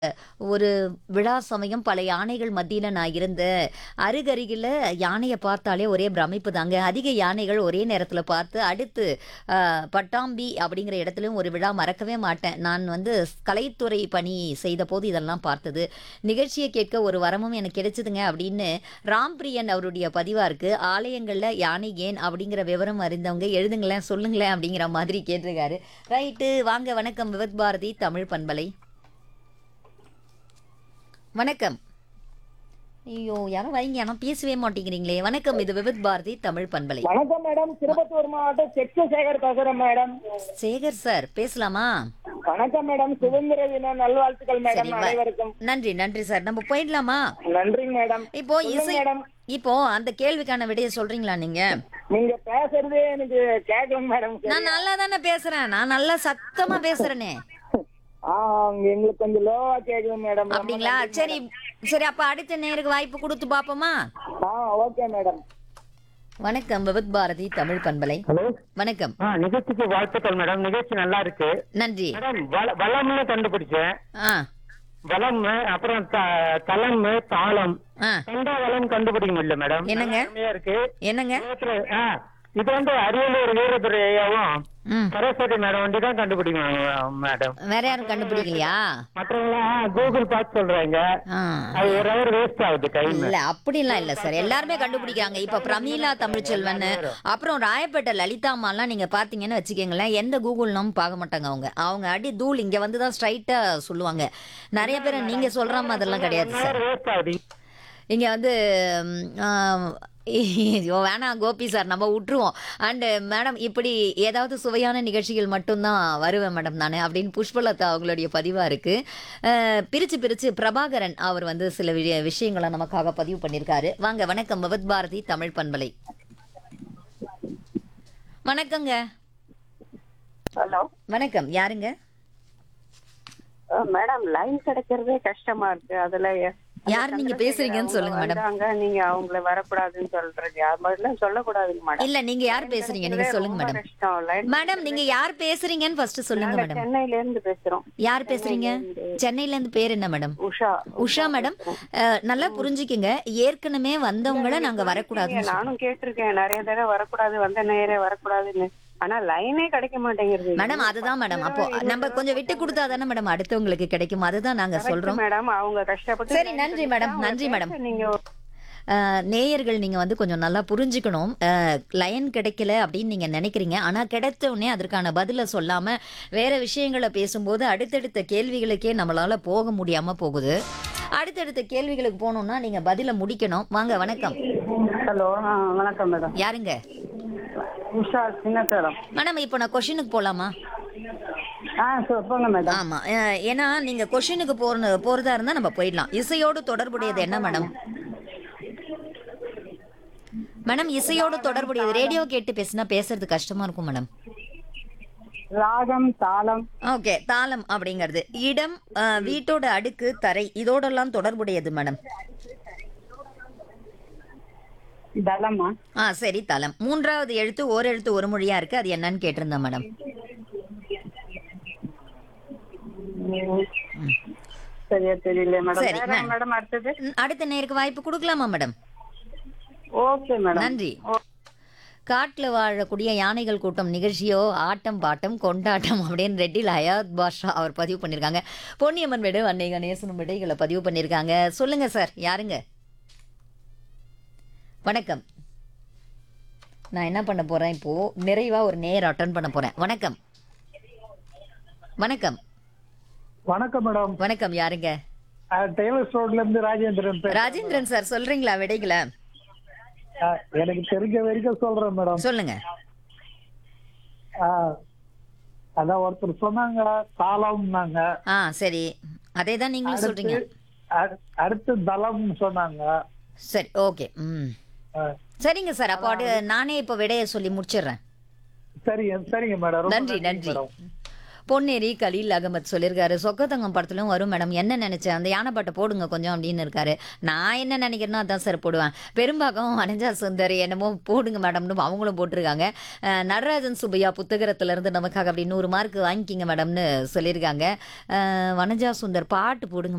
ஒரு விழா சமயம் பல யானைகள் மத்தியில நான் இருந்தேன். அருகருகில யானைய பார்த்தாலே ஒரே பிரமிப்பு தாங்க. அதிக யானைகள் ஒரே நேரத்தில பார்த்து, அடுத்து அ பட்டாம்பி அப்படிங்கிற இடத்துலயும் ஒரு விழா மறக்கவே மாட்டேன். நான் வந்து கலைத்துறை பணி செய்தபோது இதெல்லாம் பார்த்தது. நிகழ்ச்சிய கேட்க ஒரு வரமும் எனக்கு கிடைச்சதுங்க அப்படின்னு ராம்பிரியன் அவருடைய பதிவா இருக்கு. ஆலயங்கள்ல யானை ஏன் அப்படிங்கிற விவரம் அறிந்தவங்க எழுதுங்களேன், சொல்லுங்களேன் அப்படிங்கிற மாதிரி கேட்டிருக்காரு. ரைட்டு வாங்க வணக்கம் விவித் பாரதி தமிழ் பண்பலை. வணக்கம். ஐயோ! யாரும் வைங்க. ஆனா பேசவே மாட்டேங்கிறீங்களே. வணக்கம். இது விவித் பாரதி தமிழ் பண்பலை. வணக்கம் மேடம் திருப்பத்தூர் மாவட்டம் செக்கு சேகர் பேசுறேன் மேடம் சேகர் சார் பேசலாமா? வணக்கம் மேடம் சுதந்திர தின நல்வாழ்த்துக்கள் சரி மேடம் வ அனைவருக்கும் நன்றி, நன்றி சார். நம்ம போயிடலாமா? நன்றிங்க மேடம் இப்போ சொல்லுங்க இசை மேடம் இப்போ அந்த கேள்விக்கான விடைய சொல்றீங்களா நீங்க? நீங்க பேசுறதே எனக்கு கேட்கல மேடம் நான் நல்லா தானே பேசுறேன். நான் நல்லா சத்தமா பேசுறேனே. ஆ எங்களுக்கு கொஞ்சம் லோவா கேக்குது மேடம் ரொம்ப அப்படிங்களா? நன்றி சரி மேடம். சரி அப்ப அடுத்த நேருக்கு வாய்ப்பு கொடுத்து பாப்போமா? ஆ ஓகே மேடம் வணக்கம் விவித் பாரதி தமிழ் பண்பலை. ஹலோ வணக்கம். ஆ நிகழ்ச்சிக்கு வாழ்த்துக்கள் மேடம் நிகழ்ச்சி நல்லா இருக்கு நன்றி. மேடம் வள- வளம்னு கண்டுபிடிச்சேன் ஆ வளம் அப்புறம் த- தளம் தாளம் ஆ தண்டா வளம் கண்டுபிடிக்க முடியல மேடம் என்னங்க? நல்லா அருமையா இருக்கு என்னங்க? நேத்துல- ஆ, இது வந்து அரியலூர் வீரதுரை ஐயாவும் ம். சரஸ்வதி மேடம் வண்டி தான் கண்டுபிடிக்கணும் மேடம் வேற யாரும் கண்டுபிடிக்கலையா? மற்றவங்களாம் கூகுள் பார்த்து சொல்றாங்க ஆ. அது ஒரு ஹவர் வேஸ்ட் ஆகுது டைம் இல்ல அப்படிலாம் இல்ல சார் எல்லாருமே கண்டுபிடிக்கிறாங்க இப்ப பிரமீளா தமிழ்ச்செல்வன் அப்புறம் ராயப்பேட்டை லலிதாமாலாம் நீங்க பாத்தீங்கன்னு வச்சுக்கோங்களேன் எந்த கூகுள்னும் பார்க்க மாட்டாங்க அவங்க அவங்க அடி தூள் இங்க வந்து தான் ஸ்ட்ரைட்டா சொல்லுவாங்க நிறைய பேர் நீங்க சொல்ற மாதிரிலாம் கிடையாது சார் வேஸ்ட் ஆகுது இங்க வந்து ம், ஆ, ஐயோ வேணாம் கோபி சார் நம்ம விட்டுருவோம் அண்டு மேடம் இப்படி ஏதாவது சுவையான நிகழ்ச்சிகள் மட்டும்தான் வருவேன் மேடம் நான் அப்படின்னு புஷ்பலதா அவங்களுடைய பதிவாக இருக்குது பிரித்து பிரித்து பிரபாகரன் அவர் வந்து சில வி- விஷயங்களை நமக்காக பதிவு பண்ணியிருக்காரு வாங்க வணக்கம் பவத் பாரதி தமிழ் பண்பலை வணக்கங்க ஹலோ வணக்கம் யாருங்க மேடம் லைன் கிடைக்கிறதே கஷ்டமா இருக்கு அதுல எ- அந்த யார் நீங்க சந்திரசேகர் பேசுறீங்கன்னு சொல்லுங்க அவங்க மேடம் வந்தாங்க நீங்க அவங்கள வரக்கூடாதுன்னு சொல்றீங்க அது மாதிரிலாம் சொல்லக்கூடாதுங்க மேடம் இல்ல நீங்க யார் பேசுறீங்க நீங்க சொல்லுங்க ரொம்ப மேடம் கஷ்டம் லைன் மேடம் நீங்க யார் பேசுறீங்கன்னு ஃபர்ஸ்ட் சொல்லுங்க நாங்க மேடம் சென்னையில இருந்து பேசுறோம் யார் பேசுறீங்க சென்னையில இருந்து பேர் என்ன மேடம் உஷா உஷா மேடம் அஹ், நல்லா புரிஞ்சுக்குங்க ஏற்கனவே வந்தவங்கள நாங்க வரக்கூடாதுன்னு சொல்றோம். நானும் கேட்டிருக்கேன் நிறைய தடவை வரக்கூடாது வந்த நேரே வரக்கூடாதுன்னு ஆனா லைனே கிடைக்க மாட்டேங்கிறது மேடம் அதுதான் மேடம் அப்போ நம்ம கொஞ்சம் விட்டு கொடுத்தா தானே மேடம் அடுத்தவங்களுக்கு கிடைக்கும் அதுதான் நாங்க சொல்றோம் மேடம் அவங்க கஷ்டப்பட்டு சரி, line நன்றி கிடைச்சா மேடம், அவங்க நன்றி பேச மேடம். நீங்க அஹ், நேயர்கள் நீங்க வந்து கொஞ்சம் நல்லா புரிஞ்சுக்கணும் லைன் கிடைக்கல அப்படின்னு நீங்க நினைக்கிறீங்க ஆனா கிடைத்த உடனே அதற்கான பதில சொல்லாம வேற விஷயங்களை பேசும்போது அடுத்தடுத்த கேள்விகளுக்கே நம்மளால போக முடியாம போகுது அடுத்தடுத்த கேள்விகளுக்கு போகணும்னா நீங்க பதில முடிக்கணும் வாங்க வணக்கம் ஹலோ வணக்கம் மேடம் யாருங்க உஷா சின்னத்தரம் மேடம் இப்போ நான் கொஷினுக்கு போலாமா ஆ சொல்லுங்க மேடம் ஆமா அஹ், ஏன்னா நீங்க கொஷினுக்கு போற போறதா இருந்தா நம்ம போயிடலாம் இசையோடு தொடர்புடையது என்ன மேடம் மேடம் இசையோடு தொடர்புடையது ரேடியோ கேட்டு பேசினா பேசுறது கஷ்டமா இருக்கும் மேடம் ராகம் தாளம் ஓகே தாளம் அப்படிங்கிறது இடம் அஹ், வீட்டோட அடுக்கு தரை இதோடெல்லாம் தொடர்புடையது மேடம் தளமா ஆ சரி தலம் மூன்றாவது எழுத்து ஓர் எழுத்து ஒரு மொழியா இருக்கு அது என்னன்னு கேட்டிருந்தேன் மேடம் சரியா தெரியல மேடம் சரி, வேற மேம். மேடம் அடுத்தது ம், அடுத்த நேருக்கு வாய்ப்பு கொடுக்கலாமா மேடம் ஓகே மேடம் நன்றி காட்டில் வாழக்கூடிய யானைகள் கூட்டம் நிகழ்ச்சியோ ஆட்டம் பாட்டம் கொண்டாட்டம் அப்படின்னு ரெட்டில் ஹயாத் பாஷா அவர் பதிவு பண்ணியிருக்காங்க பொன்னியம்மன் விடு அன்னை கணேசனும் விடைகளை பதிவு பண்ணியிருக்காங்க சொல்லுங்க சார் யாருங்க வணக்கம் நான் என்ன பண்ண போறேன் இப்போ நிறைவா ஒரு நேர் அட்டன் பண்ண போறேன் வணக்கம் வணக்கம் வணக்கம் மேடம் வணக்கம் யாருங்க டெய்லர்ஸ் ரோட்ல இருந்து ராஜேந்திரன் பேசுறேன். ராஜேந்திரன் சார் சொல்றீங்களா விடைகளை ஆ, எனக்கு தெரிஞ்ச வரைக்கும் சொல்றேன் மேடம் சொல்லுங்க ஆ, அதான் ஒருத்தர் சொன்னாங்க தாளம்னாங்க ஆ சரி அதே தான் நீங்களும் சொல்றீங்க அடு- அடுத்து தளம்னு சொன்னாங்க சரி ஓகே ம் ஆ, சரிங்க சார் அப்போ அது நானே இப்போ விடைய சொல்லி முடிச்சிடுறேன் சரிங்க சரிங்க மேடம் ரொம்ப நன்றி நன்றி மேடம். பொன்னேரி கலீல் அகமத் சொல்லியிருக்காரு சொக்கத்தங்கம் படத்துலயும் வரும் மேடம் என்ன நினைச்சேன் அந்த யானை பாட்டை போடுங்க கொஞ்சம் அப்படின்னு இருக்காரு நான் என்ன நினைக்கிறேனோ அதான் சார் போடுவேன் பெரும்பாக்கம் அனஞ்சா சுந்தர் என்னமோ போடுங்க மேடம்னு அவங்களும் போட்டிருக்காங்க அஹ், நடராஜன் சுப்பையா புத்தகத்துல இருந்து நமக்காக அப்படி நூறு மார்க் வாங்கிக்கிங்க மேடம்னு சொல்லியிருக்காங்க அஹ், வனஜா சுந்தர் பாட்டு போடுங்க